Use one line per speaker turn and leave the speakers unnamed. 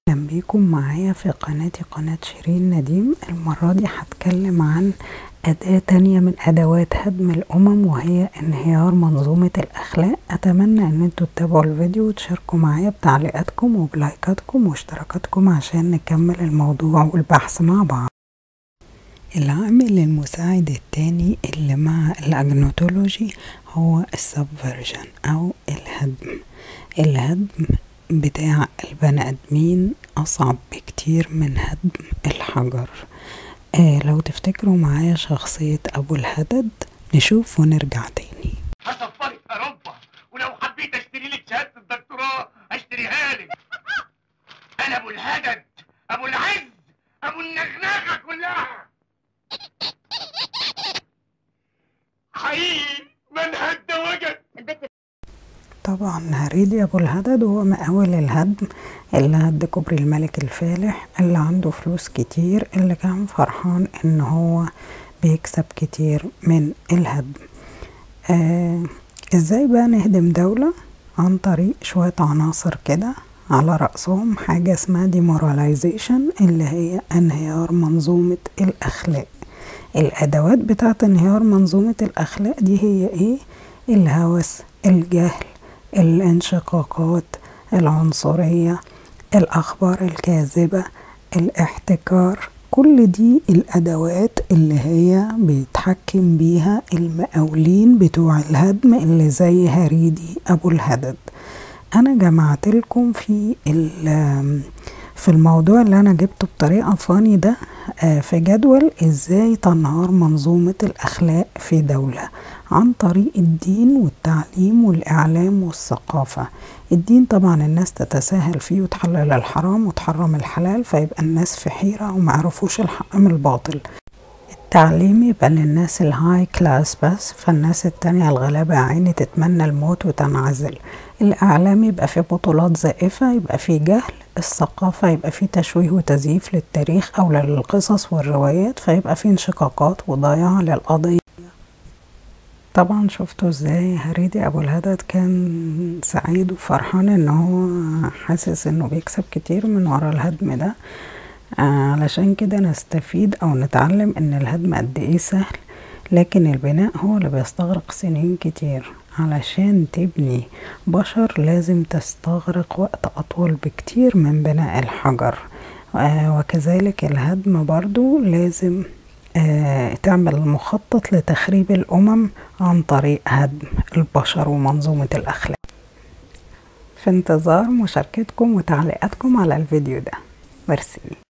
اهلا بيكم معايا في قناتي قناة شيرين نديم المرة دي هتكلم عن أداة تانية من أدوات هدم الأمم وهي انهيار منظومة الأخلاق أتمنى أن انتوا تتابعوا الفيديو وتشاركوا معايا بتعليقاتكم وبلايكاتكم واشتراكاتكم عشان نكمل الموضوع والبحث مع بعض العامل المساعد التاني اللي مع الأجنوتولوجي هو السبفرجن أو الهدم الهدم بتاع البني ادمين اصعب بكتير من هدم الحجر آه لو تفتكروا معايا شخصية ابو الهدد نشوف ونرجع تاني
هسفرك اوروبا ولو حبيت اشتري لك شهاده الدكتوراه اشتريها لك انا ابو الهدد ابو العز ابو النغنغه كلها حقيقي من هد وجد
طبعا هريدي ابو الهدد هو مقاول الهدم اللي هد كوبري الملك الفالح اللي عنده فلوس كتير اللي كان فرحان ان هو بيكسب كتير من الهدم آه ازاي بقى نهدم دولة عن طريق شوية عناصر كده على رأسهم حاجة اسمها ديموراليزيشن اللي هي انهيار منظومة الأخلاق الأدوات بتاعت انهيار منظومة الأخلاق دي هي ايه الهوس الجهل الانشقاقات العنصرية الأخبار الكاذبة الاحتكار كل دي الأدوات اللي هي بيتحكم بيها المقاولين بتوع الهدم اللي زي هريدي أبو الهدد أنا جمعت لكم في في الموضوع اللي أنا جبته بطريقة فاني ده في جدول ازاي تنهار منظومة الأخلاق في دولة عن طريق الدين والتعليم والإعلام والثقافة الدين طبعا الناس تتساهل فيه وتحلل الحرام وتحرم الحلال فيبقى الناس في حيرة ومعرفوش الحق من الباطل التعليم يبقى للناس الهاي كلاس بس فالناس التانية الغلابة عيني تتمنى الموت وتنعزل الإعلام يبقى فيه بطولات زائفة يبقى فيه جهل الثقافة يبقى فيه تشويه وتزييف للتاريخ أو للقصص والروايات فيبقى فيه انشقاقات وضياع للقضية طبعا شفتوا ازاي هريدي ابو الهدد كان سعيد وفرحان ان هو حاسس انه بيكسب كتير من ورا الهدم ده آه علشان كده نستفيد او نتعلم ان الهدم قد ايه سهل لكن البناء هو اللي بيستغرق سنين كتير علشان تبني بشر لازم تستغرق وقت أطول بكتير من بناء الحجر آه وكذلك الهدم برضو لازم آه تعمل مخطط لتخريب الأمم عن طريق هدم البشر ومنظومة الأخلاق في انتظار مشاركتكم وتعليقاتكم على الفيديو ده ميرسي